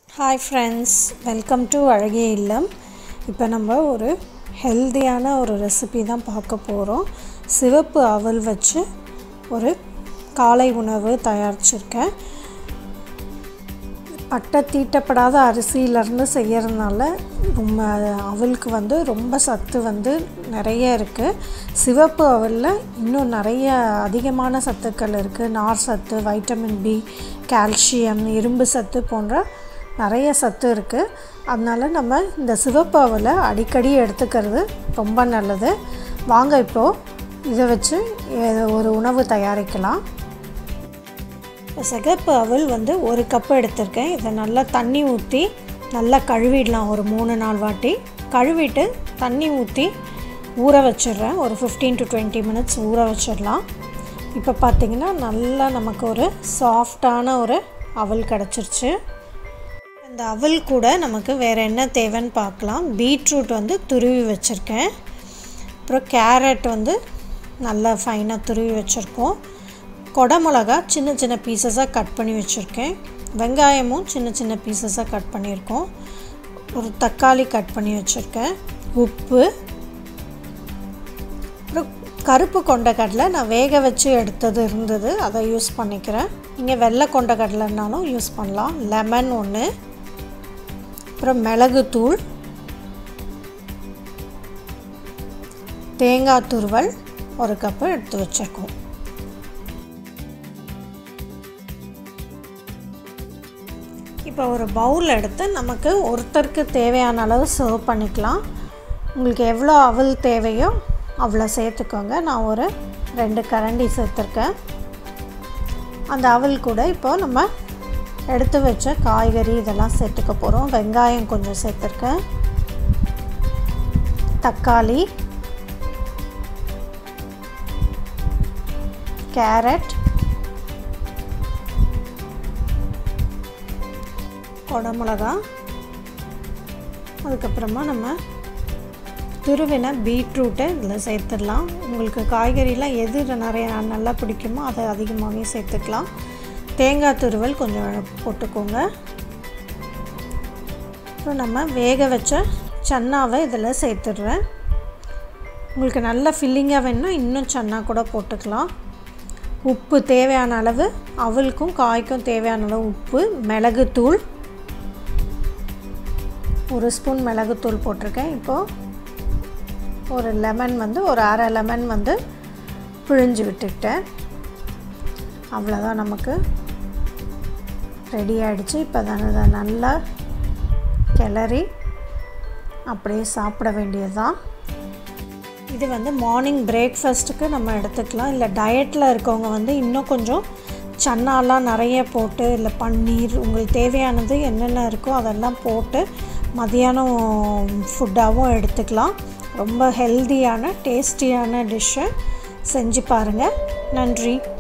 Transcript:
hi friends welcome to அழகிய இல்லம் இப்போ நம்ம ஒரு ஹெல்தியான ஒரு ரெசிபி தான் பார்க்க போகிறோம் சிவப்பு அவல் வச்சு ஒரு காலை உணவு தயாரிச்சிருக்கேன் பட்டை தீட்டப்படாத அரிசியிலேருந்து செய்கிறதுனால ரொம்ப அவலுக்கு வந்து ரொம்ப சத்து வந்து நிறைய இருக்குது சிவப்பு அவலில் இன்னும் நிறைய அதிகமான சத்துக்கள் இருக்குது நார் சத்து வைட்டமின் பி கால்சியம் இரும்பு சத்து போன்ற நிறைய சத்து இருக்குது அதனால் நம்ம இந்த சிவப்பு அவலை அடிக்கடி எடுத்துக்கிறது ரொம்ப நல்லது வாங்க இப்போது இதை வச்சு ஒரு உணவு தயாரிக்கலாம் சிகப்பு அவல் வந்து ஒரு கப்பு எடுத்திருக்கேன் இதை நல்லா தண்ணி ஊற்றி நல்லா கழுவிடலாம் ஒரு மூணு நாள் வாட்டி கழுவிட்டு தண்ணி ஊற்றி ஊற வச்சிடுறேன் ஒரு ஃபிஃப்டீன் டு டுவெண்ட்டி மினிட்ஸ் ஊற வச்சிடலாம் இப்போ பார்த்திங்கன்னா நல்லா நமக்கு ஒரு சாஃப்டான ஒரு அவல் கிடச்சிருச்சு இந்த அவல் கூட நமக்கு வேறு என்ன தேவைன்னு பார்க்கலாம் பீட்ரூட் வந்து துருவி வச்சுருக்கேன் அப்புறம் கேரட் வந்து நல்லா ஃபைனாக துருவி வச்சுருக்கோம் கொடமிளகா சின்ன சின்ன பீசஸாக கட் பண்ணி வச்சுருக்கேன் வெங்காயமும் சின்ன சின்ன பீசஸாக கட் பண்ணியிருக்கோம் ஒரு தக்காளி கட் பண்ணி வச்சுருக்கேன் உப்பு அப்புறம் கருப்பு கொண்டக்கடலை நான் வேக வச்சு எடுத்தது இருந்தது அதை யூஸ் பண்ணிக்கிறேன் நீங்கள் வெள்ளை கொண்டக்கடலைனாலும் யூஸ் பண்ணலாம் லெமன் ஒன்று அப்புறம் மிளகுத்தூள் தேங்காய் துருவல் ஒரு கப்பு எடுத்து வச்சுருக்கோம் இப்போ ஒரு பவுல் எடுத்து நமக்கு ஒருத்தருக்கு தேவையான அளவு சர்வ் பண்ணிக்கலாம் உங்களுக்கு எவ்வளோ அவல் தேவையோ அவ்வளோ சேர்த்துக்கோங்க நான் ஒரு ரெண்டு கரண்டி சேர்த்துருக்கேன் அந்த அவல் கூட இப்போ நம்ம எடுத்து வச்ச காய்கறி இதெல்லாம் சேர்த்துக்க போகிறோம் வெங்காயம் கொஞ்சம் சேர்த்துருக்கேன் தக்காளி கேரட் குடமிளகா அதுக்கப்புறமா நம்ம துருவின பீட்ரூட்டை இதில் சேர்த்துடலாம் உங்களுக்கு காய்கறிலாம் எது நிறைய நல்லா பிடிக்குமோ அதை அதிகமாகவே சேர்த்துக்கலாம் தேங்காய் துருவல் கொஞ்சம் போட்டுக்கோங்க அப்புறம் நம்ம வேக வச்ச சன்னாவை இதில் சேர்த்துடுறேன் உங்களுக்கு நல்ல ஃபில்லிங்காக வேணும்னா இன்னும் சன்னா கூட போட்டுக்கலாம் உப்பு தேவையான அளவு அவளுக்கும் காய்க்கும் தேவையான அளவு உப்பு மிளகுத்தூள் ஒரு ஸ்பூன் மிளகுத்தூள் போட்டிருக்கேன் இப்போது ஒரு லெமன் வந்து ஒரு அரை லெமன் வந்து பிழிஞ்சு விட்டுக்கிட்டேன் அவ்வளோதான் நமக்கு ரெடி ஆகிடுச்சு இப்போ தான் அதை நல்லா கிளறி அப்படியே சாப்பிட வேண்டியது தான் இது வந்து மார்னிங் பிரேக்ஃபாஸ்ட்டுக்கு நம்ம எடுத்துக்கலாம் இல்லை டயட்டில் இருக்கவங்க வந்து இன்னும் கொஞ்சம் சன்னாலாம் நிறைய போட்டு இல்லை பன்னீர் உங்களுக்கு தேவையானது என்னென்ன இருக்கோ அதெல்லாம் போட்டு மதியானம் ஃபுட்டாகவும் எடுத்துக்கலாம் ரொம்ப ஹெல்தியான டேஸ்டியான டிஷ்ஷை செஞ்சு பாருங்கள் நன்றி